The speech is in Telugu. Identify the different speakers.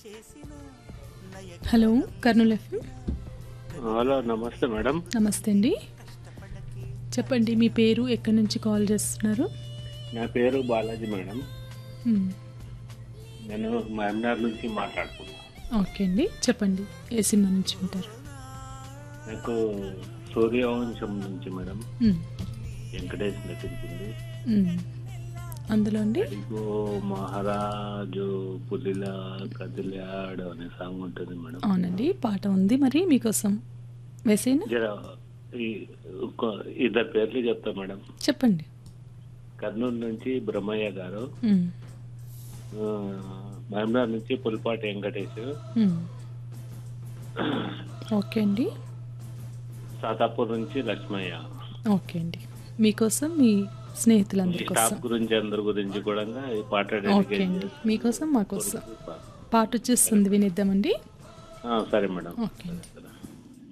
Speaker 1: హలో కర్నూలు ఎఫ్ఎం
Speaker 2: హలో నమస్తే మేడం
Speaker 1: నమస్తే అండి చెప్పండి మీ పేరు ఎక్కడి నుంచి కాల్ చేస్తున్నారు
Speaker 2: నా పేరు బాలాజీ మేడం
Speaker 1: మ్మ్.
Speaker 2: నేను మహమ్నార్ నుంచి మాట్లాడుతున్నా
Speaker 1: ఓకే అండి చెప్పండి ఏ సినిమా నుంచి ఉంటారు
Speaker 2: నాకు సూర్యవంశం నుంచి మేడం
Speaker 1: మ్మ్.
Speaker 2: వెంకటేష్ నటించింది
Speaker 1: మ్మ్. అందులో అండి
Speaker 2: అడిగో మహారాజు పులిలా కదిలాడు అనే సాంగ్ ఉంటుంది మేడం
Speaker 1: అవునండి పాట ఉంది మరి మీకోసం వేసేనా
Speaker 2: జర ఈ ఒక ఇద్దరు పేర్లు చెప్తా మేడం
Speaker 1: చెప్పండి
Speaker 2: కర్నూలు నుంచి బ్రహ్మయ్య గారు
Speaker 1: మ్మ్.
Speaker 2: ఆ, మహమ్నార్ నుంచి పులిపాటి వెంకటేష్
Speaker 1: మ్మ్. ఓకే అండి
Speaker 2: సాతాపూర్ నుంచి లక్ష్మయ్య
Speaker 1: ఓకే అండి మీకోసం మీ
Speaker 2: ఈ
Speaker 1: స్నేహితులందరి
Speaker 2: స్టాఫ్
Speaker 1: కోసం
Speaker 2: గురించి అందరి గురించి కూడా ఈ పాట
Speaker 1: ఓకే
Speaker 2: డెడికేట్
Speaker 1: అండి మీకోసం మాకోసం
Speaker 2: చేస్తున్నా.
Speaker 1: పాట వచ్చేస్తుంది వినిద్దామండి
Speaker 2: ఆ, సరే మేడం
Speaker 1: ఓకే అండి